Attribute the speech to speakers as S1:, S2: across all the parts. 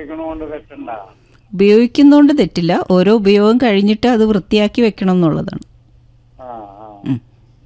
S1: ഉപയോഗിക്കണോണ്ട് തെറ്റണ്ട
S2: ഉപയോഗിക്കുന്നതുകൊണ്ട് തെറ്റില്ല ഓരോ ഉപയോഗം കഴിഞ്ഞിട്ട് അത് വൃത്തിയാക്കി വെക്കണം എന്നുള്ളതാണ്
S1: ആ ആ
S2: ഉം.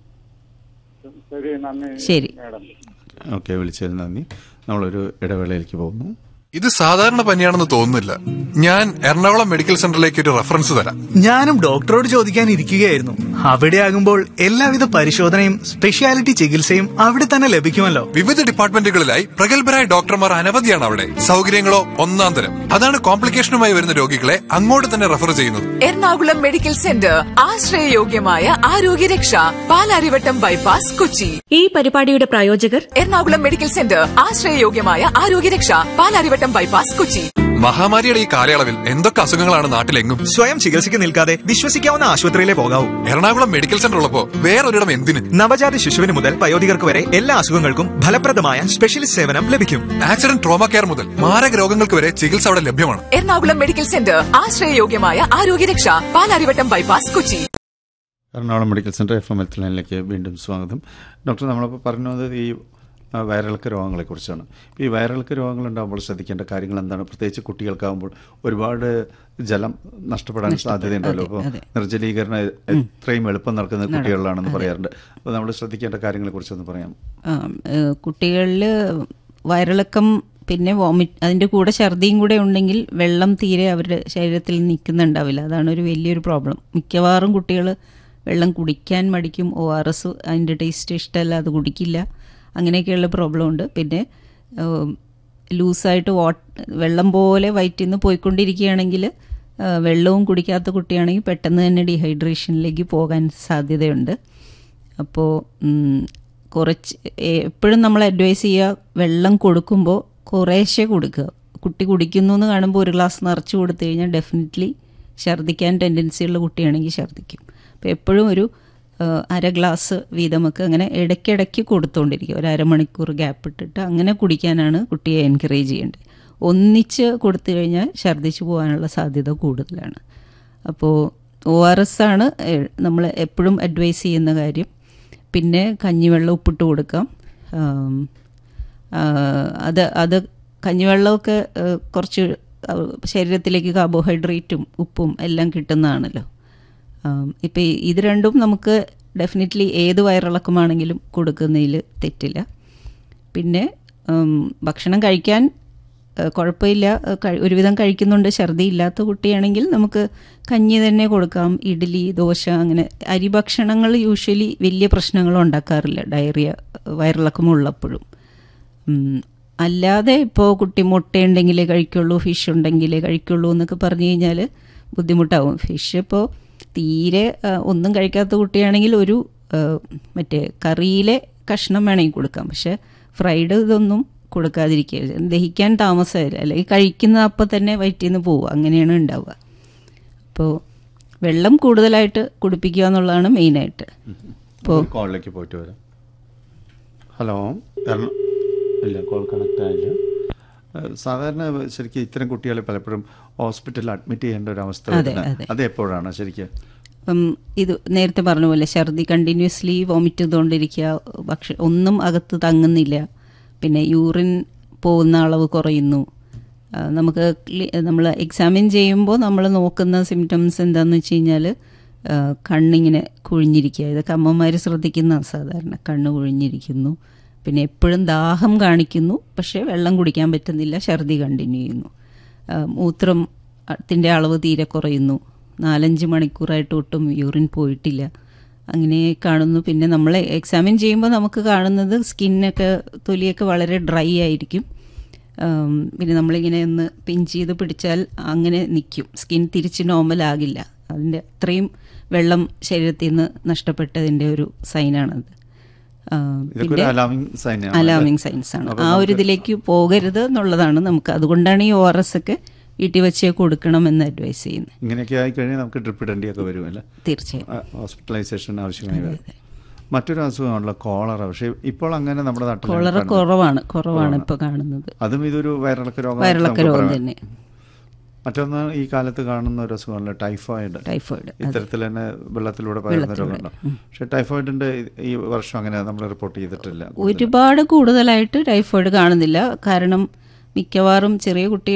S1: ശരി നന്ദി
S2: ശരി.
S1: മേഡം
S3: ഓക്കെ വിളിച്ചതിന് നന്ദി നമ്മളൊരു ഇടവേളയിലേക്ക് പോകുന്നു
S4: ഇത് സാധാരണ പനിയാണെന്ന് തോന്നുന്നില്ല ഞാൻ എറണാകുളം മെഡിക്കൽ സെന്ററിലേക്ക് ഒരു റെഫറൻസ് തരാം
S5: ഞാനും ഡോക്ടറോട് ചോദിക്കാൻ ഇരിക്കുകയായിരുന്നു അവിടെ ആകുമ്പോൾ എല്ലാവിധ പരിശോധനയും സ്പെഷ്യാലിറ്റി ചികിത്സയും അവിടെ തന്നെ ലഭിക്കുമല്ലോ
S4: വിവിധ ഡിപ്പാർട്ട്മെന്റുകളിലായി പ്രഗത്ഭരായ ഡോക്ടർമാർ അനവധിയാണ് അവിടെ സൗകര്യങ്ങളോ ഒന്നാം തരം അതാണ് കോംപ്ലിക്കേഷനുമായി വരുന്ന രോഗികളെ അങ്ങോട്ട് തന്നെ റെഫർ ചെയ്യുന്നത്
S6: എറണാകുളം മെഡിക്കൽ സെന്റർ ആശ്രയയോഗ്യമായ ആരോഗ്യരക്ഷ പാലാരിവട്ടം ബൈപ്പാസ് കൊച്ചി
S7: ഈ പരിപാടിയുടെ പ്രായോജകർ
S6: എറണാകുളം മെഡിക്കൽ സെന്റർ ആശ്രയയോഗ്യമായ ആരോഗ്യരക്ഷ പാലാരിവട്ടം ബൈപ്പാസ് കൊച്ചി
S4: മഹാമാരിയുടെ ഈ കാലയളവിൽ എന്തൊക്കെ അസുഖങ്ങളാണ് നാട്ടിലെങ്ങും
S5: സ്വയം ചികിത്സയ്ക്ക് നിൽക്കാതെ വിശ്വസിക്കാവുന്ന ആശുപത്രിയിലെ പോകാവൂ
S4: എറണാകുളം മെഡിക്കൽ സെന്റർ ഉള്ളപ്പോ വേറൊരിടം എന്തിന്
S5: നവജാത ശിശുവിന് മുതൽ വയോധികർക്ക് വരെ എല്ലാ അസുഖങ്ങൾക്കും ഫലപ്രദമായ സ്പെഷ്യലിസ്റ്റ് സേവനം ലഭിക്കും
S4: ആക്സിഡന്റ് ട്രോമ കെയർ മുതൽ മാരക രോഗങ്ങൾക്ക് വരെ ചികിത്സ അവിടെ ലഭ്യമാണ്
S6: എറണാകുളം മെഡിക്കൽ സെന്റർ ആശ്രയയോഗ്യമായ ആരോഗ്യരക്ഷ Palarivattom bypass Kochi
S3: Ernakulam medical centre F M health ലൈനിലേക്ക് വീണ്ടും സ്വാഗതം ഡോക്ടർ നമ്മളിപ്പോൾ പറഞ്ഞു വന്നത് ഈ ആ, വയറിളക്ക രോഗങ്ങളെക്കുറിച്ചാണ് ഇപ്പോൾ ഈ വയറിളക്ക രോഗങ്ങളുണ്ടാകുമ്പോൾ ശ്രദ്ധിക്കേണ്ട കാര്യങ്ങൾ എന്താണ് പ്രത്യേകിച്ച് കുട്ടികൾക്കാകുമ്പോൾ ഒരുപാട് ജലം നഷ്ടപ്പെടാൻ സാധ്യതയുണ്ടല്ലോ അപ്പോൾ
S2: അതെ.
S3: നിർജ്ജലീകരണം എത്രയും എളുപ്പം നടക്കുന്ന കുട്ടികളിലാണെന്ന് പറയാറുണ്ട് അപ്പോൾ നമ്മൾ ശ്രദ്ധിക്കേണ്ട കാര്യങ്ങളെക്കുറിച്ചൊന്ന് പറയാം
S2: കുട്ടികളിൽ വയറിളക്കം പിന്നെ വോമിറ്റ് അതിൻ്റെ കൂടെ ഛർദിയും കൂടെ ഉണ്ടെങ്കിൽ വെള്ളം തീരെ അവരുടെ ശരീരത്തിൽ നിൽക്കുന്നുണ്ടാവില്ല അതാണ് ഒരു വലിയൊരു പ്രോബ്ലം മിക്കവാറും കുട്ടികൾ വെള്ളം കുടിക്കാൻ മടിക്കും ഒ ആർ എസ് അതിൻ്റെ ടേസ്റ്റ് ഇഷ്ടമല്ല അത് കുടിക്കില്ല അങ്ങനെയൊക്കെയുള്ള പ്രോബ്ലം ഉണ്ട് പിന്നെ ഏം, ലൂസായിട്ട് വാട്ട് വെള്ളം പോലെ വയറ്റിൽ നിന്ന് പോയിക്കൊണ്ടിരിക്കുകയാണെങ്കിൽ ആ, വെള്ളവും കുടിക്കാത്ത കുട്ടിയാണെങ്കിൽ പെട്ടെന്ന് തന്നെ ഡീഹൈഡ്രേഷനിലേക്ക് പോകാൻ സാധ്യതയുണ്ട് അപ്പോൾ കുറച്ച് എപ്പോഴും നമ്മൾ അഡ്വൈസ് ചെയ്യുക വെള്ളം കൊടുക്കുമ്പോൾ കുറേശ്ശെ കൊടുക്കുക കുട്ടി കുടിക്കുന്നു എന്ന് കാണുമ്പോൾ ഒരു ഗ്ലാസ് നിറച്ച് കൊടുത്തു കഴിഞ്ഞാൽ ഡെഫിനറ്റ്ലി ഛർദ്ദിക്കാൻ ടെൻഡൻസി ഉള്ള കുട്ടിയാണെങ്കിൽ ഛർദ്ദിക്കും അപ്പോൾ എപ്പോഴും ഒരു ആ, അര ഗ്ലാസ് വീതമൊക്കെ അങ്ങനെ ഇടയ്ക്കിടയ്ക്ക് കൊടുത്തുകൊണ്ടിരിക്കുക ഒരു അരമണിക്കൂർ ഗ്യാപ്പ് ഇട്ടിട്ട് അങ്ങനെ കുടിക്കാനാണ് കുട്ടിയെ എൻകറേജ് ചെയ്യേണ്ടത് ഒന്നിച്ച് കൊടുത്തു കഴിഞ്ഞാൽ ഛർദ്ദിച്ചു പോകാനുള്ള സാധ്യത കൂടുതലാണ് അപ്പോൾ ഒ ആർ എസ് ആണ് നമ്മൾ എപ്പോഴും അഡ്വൈസ് ചെയ്യുന്ന കാര്യം പിന്നെ കഞ്ഞിവെള്ളം ഉപ്പിട്ട് കൊടുക്കാം ആം, ആ, അത് അത് കഞ്ഞിവെള്ളമൊക്കെ ആ, കുറച്ച് ആ, ശരീരത്തിലേക്ക് കാർബോഹൈഡ്രേറ്റും ഉപ്പും എല്ലാം കിട്ടുന്നതാണല്ലോ ഇപ്പം ഇത് രണ്ടും നമുക്ക് ഡെഫിനറ്റ്ലി ഏത് വയറിളക്കമാണെങ്കിലും കൊടുക്കുന്നതിൽ തെറ്റില്ല പിന്നെ ഉം, ഭക്ഷണം കഴിക്കാൻ ഏഹ്, കുഴപ്പമില്ല ഏഹ്, കഴി- ഒരുവിധം കഴിക്കുന്നുണ്ട് ഛർദി ഇല്ലാത്ത കുട്ടിയാണെങ്കിൽ നമുക്ക് കഞ്ഞി തന്നെ കൊടുക്കാം ഇഡ്ഡലി ദോശ അങ്ങനെ അരി ഭക്ഷണങ്ങൾ യൂഷ്വലി വലിയ പ്രശ്നങ്ങളും ഉണ്ടാക്കാറില്ല ഡയറിയ വയറിളക്കമുള്ളപ്പോഴും ഉം, അല്ലാതെ ഇപ്പോൾ കുട്ടി മുട്ടയുണ്ടെങ്കിലേ കഴിക്കുള്ളൂ ഫിഷ് ഉണ്ടെങ്കിലേ കഴിക്കുള്ളൂ എന്നൊക്കെ പറഞ്ഞു കഴിഞ്ഞാൽ ബുദ്ധിമുട്ടാവും ഫിഷ് ഇപ്പോൾ തീരെ ആ, ഒന്നും കഴിക്കാത്ത കുട്ടിയാണെങ്കിൽ ഒരു ആ, മറ്റേ കറിയിലെ കഷ്ണം വേണമെങ്കിൽ കൊടുക്കാം പക്ഷെ ഫ്രൈഡ് ഇതൊന്നും കൊടുക്കാതിരിക്കുക ദഹിക്കാൻ താമസമില്ല അല്ലെങ്കിൽ കഴിക്കുന്ന അപ്പം തന്നെ വയറ്റിൽ നിന്ന് പോവുക അങ്ങനെയാണ് ഉണ്ടാവുക അപ്പോൾ വെള്ളം കൂടുതലായിട്ട് കുടിപ്പിക്കുക എന്നുള്ളതാണ് മെയിനായിട്ട് ഇപ്പോൾ
S3: ഒരു കോളിലേക്ക് പോയിട്ട് വരാം ഹലോ എറണ- ഇല്ല കോൾ കണക്ട് ആയില്ല ഏഹ് സാധാരണ ശരിക്കും ഇത്തരം കുട്ടികളെ പലപ്പോഴും ഹോസ്പിറ്റലിൽ അഡ്മിറ്റ് ചെയ്യേണ്ട ഒരു അവസ്ഥ
S2: അതെ,
S3: വരുന്നത്
S2: അതെ.
S3: അത് എപ്പോഴാണ് ശരിക്കും
S2: ഇപ്പം ഇത് നേരത്തെ പറഞ്ഞ പോലെ ഛർദി കണ്ടിന്യൂസ്ലി വോമിറ്റ് ചെയ്തുകൊണ്ടിരിക്കുക ഭക്ഷ ഒന്നും അകത്ത് തങ്ങുന്നില്ല പിന്നെ യൂറിൻ പോകുന്ന അളവ് കുറയുന്നു ആ, നമുക്ക് നമ്മൾ എക്സാമിൻ ചെയ്യുമ്പോൾ നമ്മൾ നോക്കുന്ന സിംറ്റംസ് എന്താണെന്ന് വെച്ച് കഴിഞ്ഞാൽ കണ്ണിങ്ങനെ കുഴിഞ്ഞിരിക്കുക ഇതൊക്കെ അമ്മമാർ ശ്രദ്ധിക്കുന്ന സാധാരണ കണ്ണ് കുഴിഞ്ഞിരിക്കുന്നു പിന്നെ എപ്പോഴും ദാഹം കാണിക്കുന്നു പക്ഷേ വെള്ളം കുടിക്കാൻ പറ്റുന്നില്ല ഛർദി കണ്ടിന്യൂ ചെയ്യുന്നു ആ, മൂത്രം ത്തിൻ്റെ അളവ് തീരെ കുറയുന്നു നാലഞ്ച് മണിക്കൂറായിട്ട് ഒട്ടും യൂറിൻ പോയിട്ടില്ല അങ്ങനെ കാണുന്നു പിന്നെ നമ്മൾ എക്സാമിൻ ചെയ്യുമ്പോൾ നമുക്ക് കാണുന്നത് സ്കിന്നൊക്കെ തൊലിയൊക്കെ വളരെ ഡ്രൈ ആയിരിക്കും ആം, പിന്നെ നമ്മളിങ്ങനെ ഒന്ന് പിൻ ചെയ്ത് പിടിച്ചാൽ അങ്ങനെ നിൽക്കും സ്കിൻ തിരിച്ച് നോർമൽ ആകില്ല അതിൻ്റെ അത്രയും വെള്ളം ശരീരത്തിൽ നിന്ന് നഷ്ടപ്പെട്ടതിൻ്റെ ഒരു സൈനാണത് ആം,
S3: ഇതൊക്കെ ഒരു അലാമിംഗ് സൈൻ
S2: അലാമിങ് സയൻസ് ആണ് ആ ഒരു ഇതിലേക്ക് പോകരുത് എന്നുള്ളതാണ് നമുക്ക് അതുകൊണ്ടാണ് ഈ ഒ ആർ എസ് ഒക്കെ വീട്ടിൽ വെച്ചേ കൊടുക്കണം എന്ന് അഡ്വൈസ് ചെയ്യുന്നത്
S3: ഇങ്ങനെയൊക്കെ ആയിക്കഴിഞ്ഞാൽ നമുക്ക് ഡ്രിപ്പ് ഇടേണ്ടിയൊക്കെ വരുമല്ലേ
S2: തീർച്ചയായും
S3: ഹോസ്പിറ്റലൈസേഷൻ ആവശ്യമായി വരും മറ്റൊരു അസുഖമാണല്ലോ കോളറ പക്ഷേ ഇപ്പോൾ അങ്ങനെ നമ്മുടെ നാട്ടിൽ
S2: കോളറ
S3: കാണുന്നത്.
S2: കുറവാണ് കുറവാണ് ഇപ്പോൾ കാണുന്നത്
S3: അതും ഇതൊരു വയറിളക്ക രോഗം
S2: വയറിളക്ക രോഗം തന്നെ
S3: മറ്റൊന്ന് ഈ കാലത്ത് കാണുന്ന ഒരു അസുഖമല്ല ടൈഫോയിഡ്
S2: ടൈഫോയിഡ് അതെ.
S3: ഇത്തരത്തിൽ തന്നെ വെള്ളത്തിലൂടെ പകരുന്ന രോഗമുണ്ടോ പക്ഷെ ടൈഫോയിഡിന്റെ ഈ വർഷം അങ്ങനെ നമ്മൾ റിപ്പോർട്ട് ചെയ്തിട്ടില്ല
S2: ഒരുപാട് കൂടുതലായിട്ട് ടൈഫോയിഡ് കാണുന്നില്ല കാരണം മിക്കവാറും ചെറിയ കുട്ടികൾ